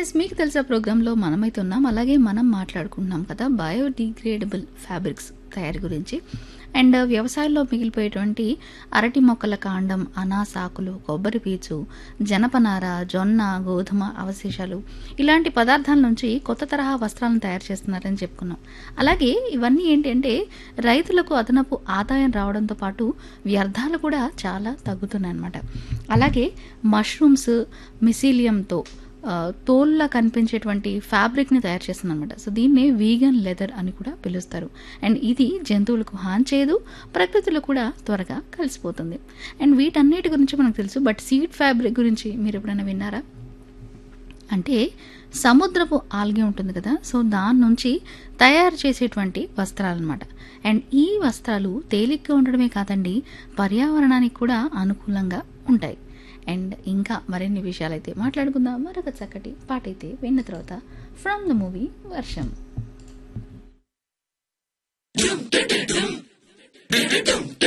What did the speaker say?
yes మీకు తెలిసే ప్రోగ్రాంలో మనమైతే ఉన్నాం అలాగే మనం మాట్లాడుకుంటున్నాం కదా బయోడిగ్రేడబుల్ ఫ్యాబ్రిక్స్ తయారీ గురించి అండ్ వ్యవసాయంలో మిగిలిపోయేటువంటి అరటి మొక్కల కాండం అనాసాకులు కొబ్బరి పీచు జనపనార జొన్న గోధుమ అవశేషాలు ఇలాంటి పదార్థాల నుంచి కొత్త తరహా వస్త్రాలను తయారు చేస్తున్నారని చెప్పుకున్నాం అలాగే ఇవన్నీ ఏంటంటే రైతులకు అదనపు ఆదాయం రావడంతో పాటు వ్యర్థాలు కూడా చాలా తగ్గుతున్నాయి అన్నమాట అలాగే మష్రూమ్స్ మిసీలియంతో ఆ, తోల్లా కనిపించేటువంటి ఫ్యాబ్రిక్ని తయారు చేస్తుంది అనమాట సో దీన్నే వీగన్ లెదర్ అని కూడా పిలుస్తారు అండ్ ఇది జంతువులకు హాని చేయదు ప్రకృతిలో కూడా త్వరగా కలిసిపోతుంది అండ్ వీటన్నిటి గురించి మనకు తెలుసు బట్ సీడ్ ఫ్యాబ్రిక్ గురించి మీరు ఎప్పుడైనా విన్నారా అంటే సముద్రపు ఆల్గే ఉంటుంది కదా సో దాని నుంచి తయారు చేసేటువంటి వస్త్రాలు అనమాట అండ్ ఈ వస్త్రాలు తేలిగ్గా ఉండడమే కాదండి పర్యావరణానికి కూడా అనుకూలంగా ఉంటాయి అండ్ ఇంకా మరిన్ని విషయాలైతే మాట్లాడుకుందాం మరొక చక్కటి పాట అయితే విన్న తర్వాత ఫ్రమ్ ద మూవీ వర్షం